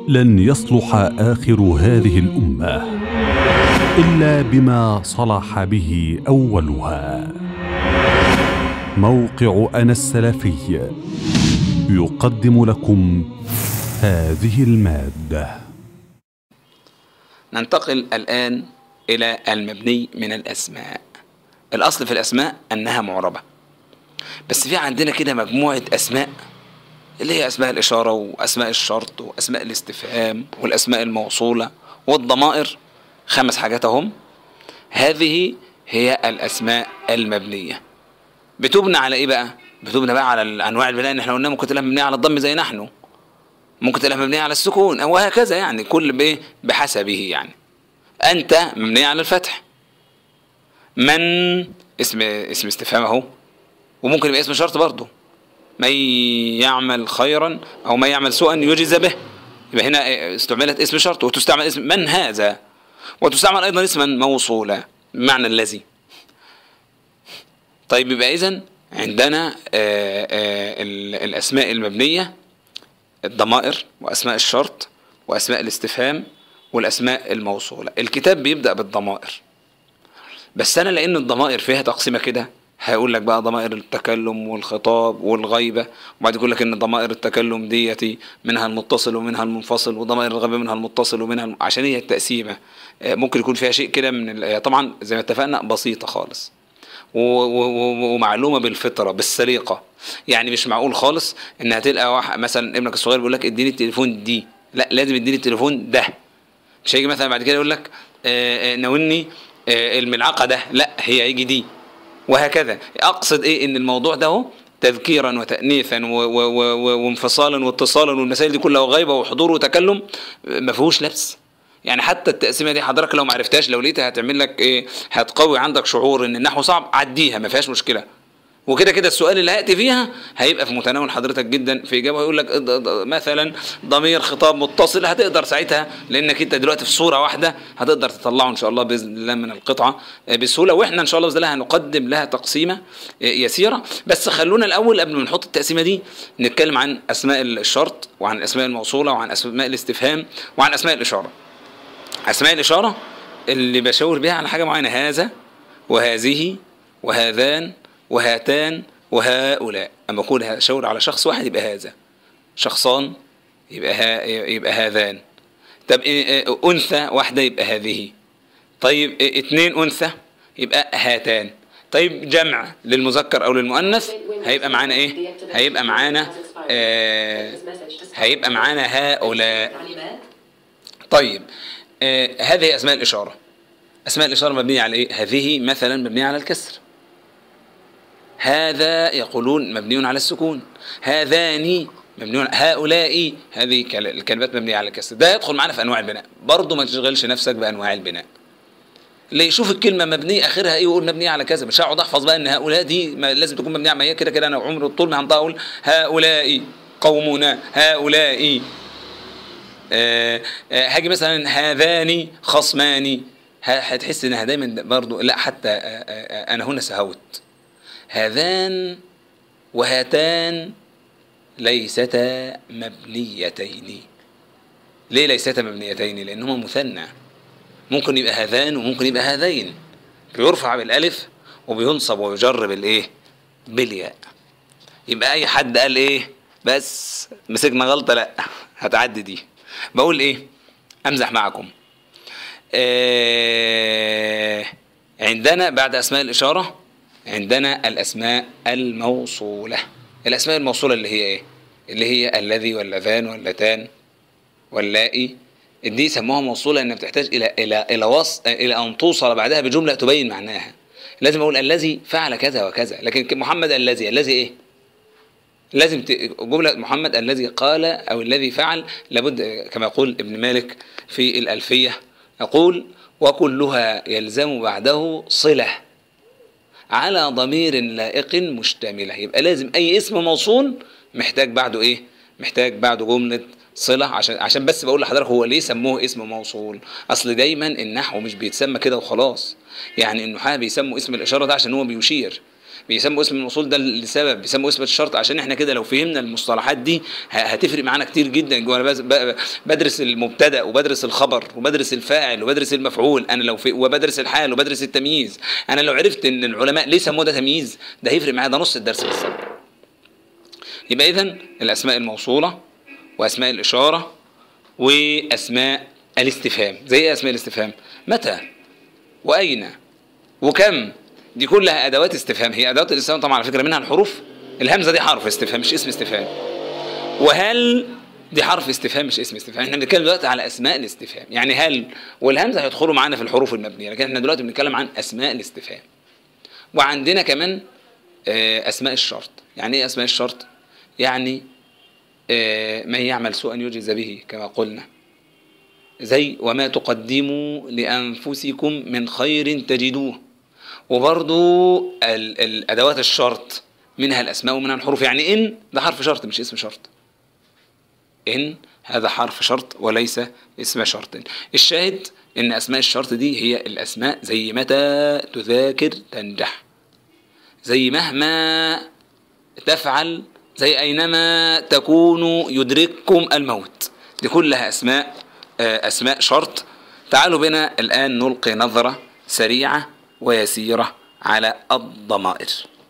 لن يصلح اخر هذه الامه الا بما صلح به اولها موقع انا السلفي يقدم لكم هذه الماده ننتقل الآن إلى المبني من الأسماء الأصل في الأسماء أنها معربة بس في عندنا كده مجموعة أسماء اللي هي أسماء الإشارة وأسماء الشرط وأسماء الاستفهام والأسماء الموصولة والضمائر خمس حاجات أهم هذه هي الأسماء المبنية بتبنى على إيه بقى؟ بتبنى بقى على أنواع البناء اللي احنا قلنا ممكن تلاقيها مبنية على الضم زي نحن ممكن تلاقيها مبنية على السكون أو هكذا يعني كل بإيه بحسبه يعني أنت مبنية على الفتح من اسم اسم استفهام أهو وممكن يبقى اسم شرط برضه من يعمل خيرا أو من يعمل سوءا يجز به يبقى هنا استعملت اسم شرط وتستعمل اسم من هذا وتستعمل أيضا اسما موصولا بمعنى الذي طيب يبقى إذن عندنا آه، آه، ال- الأسماء المبنية الضمائر وأسماء الشرط وأسماء الاستفهام والأسماء الموصولة الكتاب بيبدأ بالضمائر بس أنا لأن الضمائر فيها تقسيمة كده هقول لك بقى ضمائر التكلم والخطاب والغيبة وبعد يقول لك إن ضمائر التكلم ديتي منها المتصل ومنها المنفصل وضمائر الغيبة منها المتصل ومنها الم... عشان هي التقسيمة آه، ممكن يكون فيها شيء كده من ال... طبعا زي ما اتفقنا بسيطة خالص و- و- و- ومعلومه بالفطره بالسليقه يعني مش معقول خالص ان هتلقى واحد مثلا ابنك الصغير بيقول لك اديني التليفون دي لا لازم اديني التليفون ده مش هيجي مثلا بعد كده يقول لك آه، آه، ناولني آه، الملعقه ده لا هي هيجي دي وهكذا اقصد ايه ان الموضوع ده هو تذكيرا وتانيثا و- و- و- و- وانفصالا واتصالا والمسائل دي كلها وغيبه وحضور وتكلم آه، ما فيهوش لبس يعني حتى التقسيمه دي حضرتك لو ما عرفتهاش لو لقيتها هتعمل لك ايه هتقوي عندك شعور ان النحو صعب عديها ما فيهاش مشكله وكده كده السؤال اللي هياتي فيها هيبقى في متناول حضرتك جدا في اجابه هيقول لك ض- ض- مثلا ضمير خطاب متصل هتقدر ساعتها لانك انت دلوقتي في صوره واحده هتقدر تطلعه ان شاء الله باذن الله من القطعه آه، بسهوله واحنا ان شاء الله باذن الله هنقدم لها تقسيمه آه، يسيره بس خلونا الاول قبل ما نحط التقسيمه دي نتكلم عن اسماء الشرط وعن الاسماء الموصوله وعن اسماء الاستفهام وعن اسماء الاشاره اسماء الاشاره اللي بشاور بيها على حاجه معينه هذا وهذه وهذان وهاتان وهؤلاء اما اقول اشاور على شخص واحد يبقى هذا شخصان يبقى ها يبقى هذان طب إيه- إيه، انثى واحده يبقى هذه طيب إيه، اتنين انثى يبقى هاتان طيب جمع للمذكر او للمؤنث هيبقى معانا ايه هيبقى معانا آه هيبقى معانا هؤلاء طيب آه هذه اسماء الاشاره اسماء الاشاره مبنيه على ايه هذه مثلا مبنيه على الكسر هذا يقولون مبني على السكون هذان مبني هؤلاء هذه كل- الكلمات مبنيه على الكسر ده يدخل معانا في انواع البناء برضه ما تشغلش نفسك بانواع البناء اللي يشوف الكلمه مبنيه اخرها ايه يقول مبنيه على كذا مش هقعد احفظ بقى ان هؤلاء دي ما لازم تكون مبنيه على ما هي كده كده انا عمري الطول ما هنطق اقول هؤلاء قومنا هؤلاء آه، آه، هاجي مثلا هذان خصمان ه- هتحس انها دايما برضو لا حتى آه، آه، آه، انا هنا سهوت هذان وهاتان ليستا مبنيتين ليه ليستا مبنيتين لانهما مثنى ممكن يبقى هذان وممكن يبقى هذين بيرفع بالالف وبينصب ويجر بالايه بالياء يبقى اي حد قال ايه بس مسكنا غلطه لا هتعدي دي بقول ايه امزح معكم آه عندنا بعد اسماء الاشاره عندنا الاسماء الموصوله الاسماء الموصوله اللي هي ايه اللي هي الذي واللذان واللتان واللائي دي سموها موصوله انها بتحتاج الى الى الى وص الى ان توصل بعدها بجمله تبين معناها لازم اقول الذي فعل كذا وكذا لكن محمد الذي الذي ايه لازم ت- جملة محمد الذي قال أو الذي فعل لابد كما يقول ابن مالك في الألفية يقول وكلها يلزم بعده صلة على ضمير لائق مشتملة يبقى لازم أي اسم موصول محتاج بعده إيه؟ محتاج بعده جملة صلة عشان عشان بس بقول لحضرتك هو ليه سموه اسم موصول؟ أصل دايما النحو مش بيتسمى كده وخلاص يعني النحاة بيسموا اسم الإشارة ده عشان هو بيشير بيسموا اسم الموصول ده لسبب بيسموا اسم الشرط عشان احنا كده لو فهمنا المصطلحات دي ه- هتفرق معانا كتير جدا وانا بس- ب- بدرس المبتدا وبدرس الخبر وبدرس الفاعل وبدرس المفعول انا لو في وبدرس الحال وبدرس التمييز انا لو عرفت ان العلماء ليه سموه ده تمييز ده هيفرق معايا ده نص الدرس بالظبط يبقى اذا الاسماء الموصوله واسماء الاشاره واسماء الاستفهام زي ايه اسماء الاستفهام متى واين وكم دي كلها ادوات استفهام هي ادوات الاستفهام طبعا على فكره منها الحروف الهمزه دي حرف استفهام مش اسم استفهام وهل دي حرف استفهام مش اسم استفهام احنا بنتكلم دلوقتي على اسماء الاستفهام يعني هل والهمزه هيدخلوا معانا في الحروف المبنيه لكن احنا دلوقتي بنتكلم عن اسماء الاستفهام وعندنا كمان آه، اسماء الشرط يعني ايه اسماء الشرط يعني آه، من يعمل سوءا يجز به كما قلنا زي وما تقدموا لأنفسكم من خير تجدوه وبرضو ال- الأدوات الشرط منها الأسماء ومنها الحروف يعني إن ده حرف شرط مش اسم شرط إن هذا حرف شرط وليس اسم شرط الشاهد إن أسماء الشرط دي هي الأسماء زي متى تذاكر تنجح زي مهما تفعل زي أينما تكونوا يدرككم الموت دي كلها أسماء آه، أسماء شرط تعالوا بنا الآن نلقي نظرة سريعة ويسيرة على الضمائر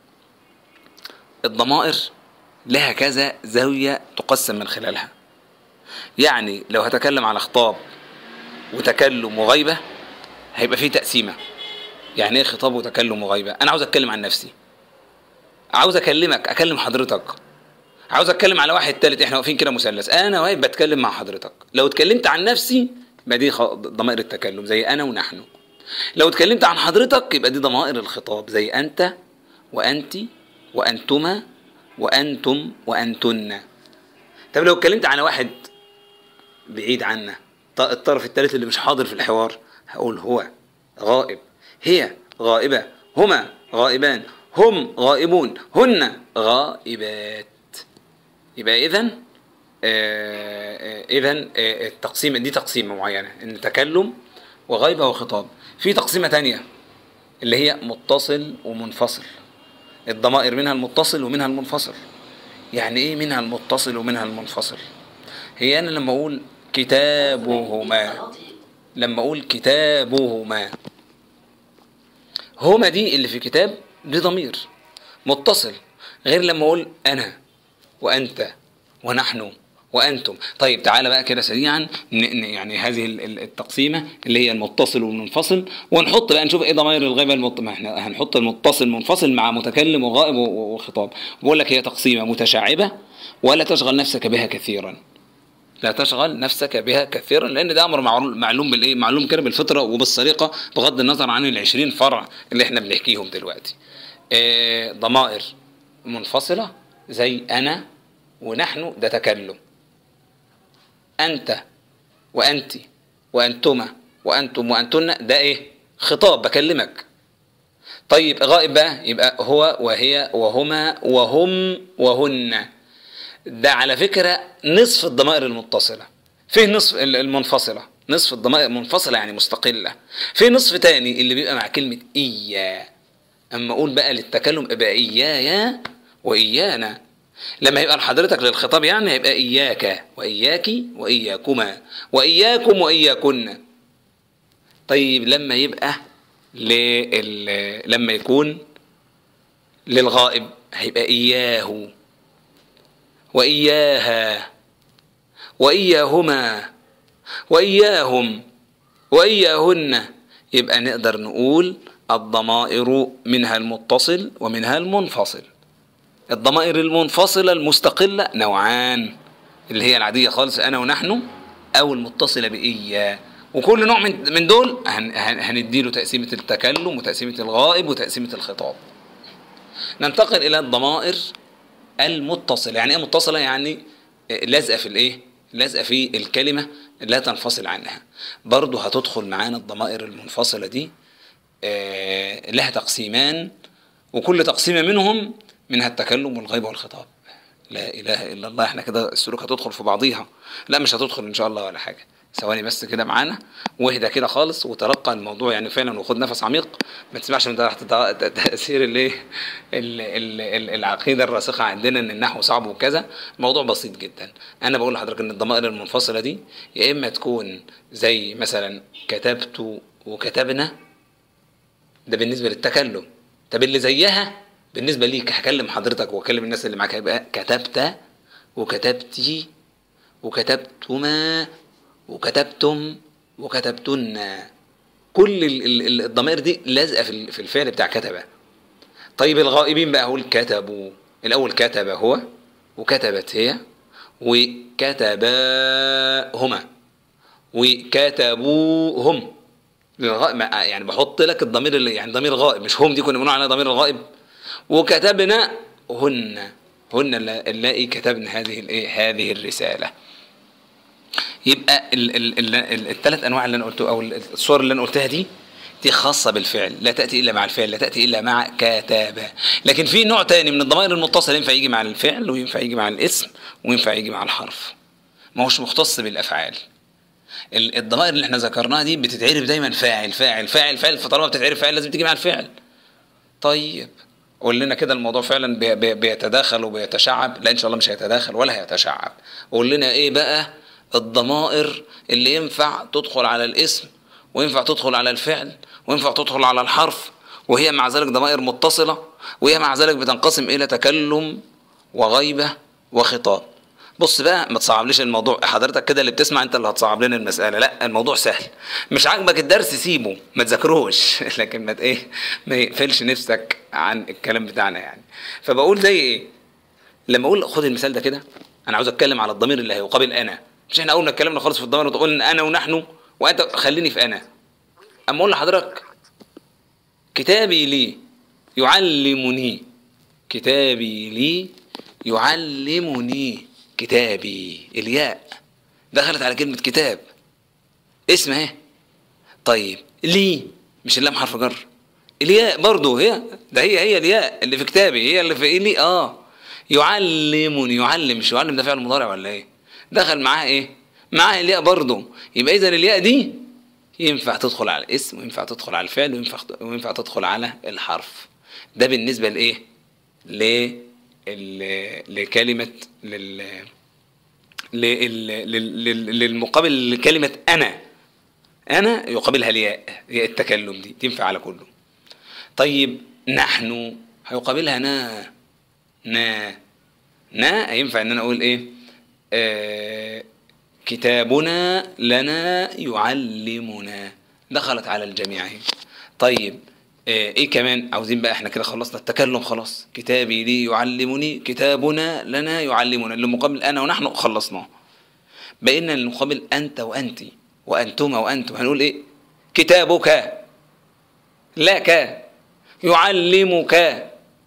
الضمائر لها كذا زاوية تقسم من خلالها يعني لو هتكلم على خطاب وتكلم وغيبة هيبقى فيه تقسيمة يعني ايه خطاب وتكلم وغيبة انا عاوز اتكلم عن نفسي عاوز اكلمك اكلم حضرتك عاوز اتكلم على واحد تالت احنا واقفين كده مثلث انا واقف بتكلم مع حضرتك لو اتكلمت عن نفسي يبقى دي خ- ضمائر التكلم زي انا ونحن لو اتكلمت عن حضرتك يبقى دي ضمائر الخطاب زي انت وانت وانتما وانتم وانتن طب لو اتكلمت على واحد بعيد عنا ط- الطرف الثالث اللي مش حاضر في الحوار هقول هو غائب هي غائبة هما غائبان هم غائبون هن غائبات يبقى اذا اذا التقسيمه دي تقسيمه معينه ان تكلم وغيبه وخطاب في تقسيمه تانية اللي هي متصل ومنفصل الضمائر منها المتصل ومنها المنفصل يعني ايه منها المتصل ومنها المنفصل هي انا لما اقول كتابهما لما اقول كتابهما هما دي اللي في كتاب دي ضمير متصل غير لما اقول انا وانت ونحن وانتم طيب تعالى بقى كده سريعا ن- ن- يعني هذه ال- ال- التقسيمه اللي هي المتصل والمنفصل ونحط بقى نشوف ايه ضمائر الغيبه المط... ما احنا هنحط المتصل منفصل مع متكلم وغائب و- و- وخطاب بقول لك هي تقسيمه متشعبه ولا تشغل نفسك بها كثيرا لا تشغل نفسك بها كثيرا لان ده امر معلوم معلوم بالايه معلوم كده بالفطره وبالسرقه بغض النظر عن ال 20 فرع اللي احنا بنحكيهم دلوقتي آه، ضمائر منفصله زي انا ونحن ده تكلم انت وانت وانتما وانتم وانتن ده ايه خطاب بكلمك طيب غائب بقى يبقى هو وهي وهما وهم وهن ده على فكرة نصف الضمائر المتصلة فيه نصف ال- المنفصلة نصف الضمائر منفصلة يعني مستقلة في نصف تاني اللي بيبقى مع كلمة إيا أما أقول بقى للتكلم يبقى إيايا وإيانا لما يبقى لحضرتك للخطاب يعني هيبقى إياك وإياكي وإياكما وإياكم وإياكن طيب لما يبقى لل... لما يكون للغائب هيبقى إياه وإياها وإياهما وإياهم وإياهن يبقى نقدر نقول الضمائر منها المتصل ومنها المنفصل الضمائر المنفصلة المستقلة نوعان اللي هي العادية خالص أنا ونحن أو المتصلة بإياه وكل نوع من من دول هن- هن- هنديله تقسيمة التكلم وتقسيمة الغائب وتقسيمة الخطاب ننتقل إلى الضمائر المتصلة يعني ايه متصلة يعني لازقة في الايه لازقة في الكلمة لا تنفصل عنها برضو هتدخل معانا الضمائر المنفصلة دي آه، لها تقسيمان وكل تقسيمة منهم منها التكلم والغيبة والخطاب لا إله إلا الله احنا كده السلوك هتدخل في بعضيها لا مش هتدخل إن شاء الله ولا حاجة ثواني بس كده معانا واهدى كده خالص وترقى الموضوع يعني فعلا وخد نفس عميق ما تسمعش من تحت تاثير الايه ال- ال- ال- العقيده الراسخه عندنا ان النحو صعب وكذا الموضوع بسيط جدا انا بقول لحضرتك ان الضمائر المنفصله دي يا اما تكون زي مثلا كتبت وكتبنا ده بالنسبه للتكلم طب اللي زيها بالنسبه ليك هكلم حضرتك واكلم الناس اللي معاك هيبقى كتبت وكتبتي وكتبتما وكتبتم وكتبتن كل ال- ال- ال- الضمائر دي لازقه في ال- في الفعل بتاع كتبه طيب الغائبين بقى اقول كتبوا الاول كتب هو وكتبت هي وكتباهما وكتبوا هم للغائب ما- يعني بحط لك الضمير اللي يعني ضمير غائب مش هم دي كنا بنقول عليها ضمير الغائب وكتبنا هن هن الل- اللائي كتبن هذه الايه هذه الرساله يبقى ال ال ال ال الثلاث انواع اللي انا قلته او ال- الصور اللي انا قلتها دي دي خاصة بالفعل لا تأتي إلا مع الفعل لا تأتي إلا مع كتابة لكن في نوع تاني من الضمائر المتصلة ينفع يجي مع الفعل وينفع يجي مع الاسم وينفع يجي مع الحرف ما هوش مختص بالأفعال ال- الضمائر اللي احنا ذكرناها دي بتتعرف دايما فاعل فاعل فاعل فاعل فطالما بتتعرف فاعل لازم تيجي مع الفعل طيب قول لنا كده الموضوع فعلا بي- بي- بيتداخل وبيتشعب لا ان شاء الله مش هيتداخل ولا هيتشعب قول لنا ايه بقى الضمائر اللي ينفع تدخل على الاسم وينفع تدخل على الفعل وينفع تدخل على الحرف وهي مع ذلك ضمائر متصلة وهي مع ذلك بتنقسم إلى تكلم وغيبة وخطاب بص بقى ما تصعبليش الموضوع حضرتك كده اللي بتسمع انت اللي هتصعب لنا المساله لا الموضوع سهل مش عاجبك الدرس سيبه ما تذاكروش لكن ما ت- ايه ما يقفلش نفسك عن الكلام بتاعنا يعني فبقول زي ايه لما اقول خد المثال ده كده انا عاوز اتكلم على الضمير اللي هيقابل انا مش احنا اول ما اتكلمنا خالص في الضمير وتقول ان انا ونحن وانت خليني في انا اما اقول لحضرتك كتابي لي يعلمني كتابي لي يعلمني كتابي الياء دخلت على كلمة كتاب اسم اهي طيب لي مش اللام حرف جر الياء برضو هي ده هي هي الياء اللي في كتابي هي اللي في ايه لي اه يعلمني يعلم مش يعلم ده فعل مضارع ولا ايه دخل معاه ايه معاه الياء برضو يبقى اذا الياء دي ينفع تدخل على الاسم وينفع تدخل على الفعل وينفع وينفع تدخل على الحرف ده بالنسبة لايه ل ال- لكلمة لل لل- لل- لل- للمقابل لكلمة أنا أنا يقابلها الياء هي التكلم دي تنفع على كله طيب نحن هيقابلها نا نا نا ينفع ان انا اقول ايه آه كتابنا لنا يعلمنا دخلت على الجميع اهي طيب آه ايه كمان عاوزين بقى احنا كده خلصنا التكلم خلاص كتابي لي يعلمني كتابنا لنا يعلمنا اللي مقابل انا ونحن خلصناه بقينا المقابل انت وانت وانتما وانتم هنقول ايه كتابك لك يعلمك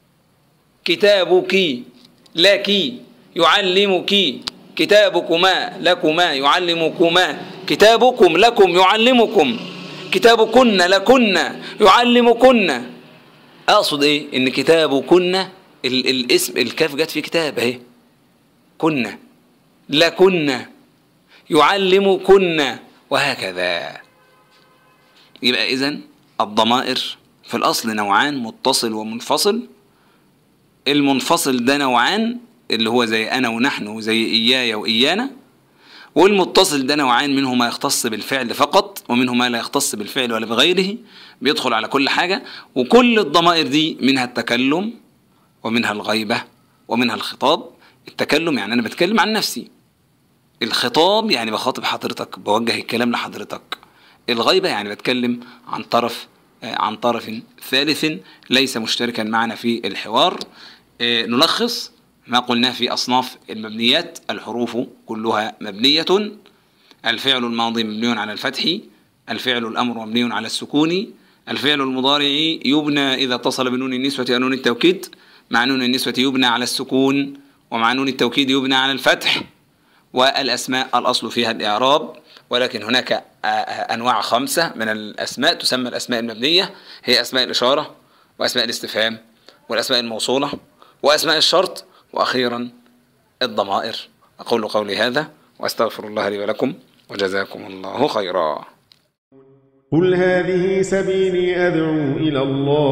كتابك لك يعلمك كتابكما لكما يعلمكما كتابكم لكم يعلمكم كتابكن لكن يعلمكن اقصد ايه ان كتابكن ال- الاسم الكاف جت في كتاب اهي كنا لكن يعلمكن وهكذا يبقى اذا الضمائر في الاصل نوعان متصل ومنفصل المنفصل ده نوعان اللي هو زي انا ونحن وزي اياي وايانا والمتصل ده نوعان منه ما يختص بالفعل فقط ومنه ما لا يختص بالفعل ولا بغيره بيدخل على كل حاجة وكل الضمائر دي منها التكلم ومنها الغيبة ومنها الخطاب التكلم يعني أنا بتكلم عن نفسي الخطاب يعني بخاطب حضرتك بوجه الكلام لحضرتك الغيبة يعني بتكلم عن طرف آه، عن طرف ثالث ليس مشتركا معنا في الحوار آه، نلخص ما قلناه في أصناف المبنيات الحروف كلها مبنية الفعل الماضي مبني على الفتح الفعل الأمر مبني على السكون الفعل المضارع يبنى إذا اتصل بنون النسوة أو نون التوكيد مع نون النسوة يبنى على السكون ومع نون التوكيد يبنى على الفتح والأسماء الأصل فيها الإعراب ولكن هناك آه، آه، أنواع خمسة من الأسماء تسمى الأسماء المبنية هي أسماء الإشارة وأسماء الاستفهام والأسماء الموصولة وأسماء الشرط وأخيرا الضمائر أقول قولي هذا وأستغفر الله لي ولكم وجزاكم الله خيرا قل هذه سبيلي أدعو إلى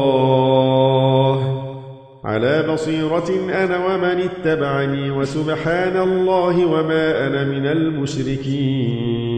الله على بصيرة أنا ومن اتبعني وسبحان الله وما أنا من المشركين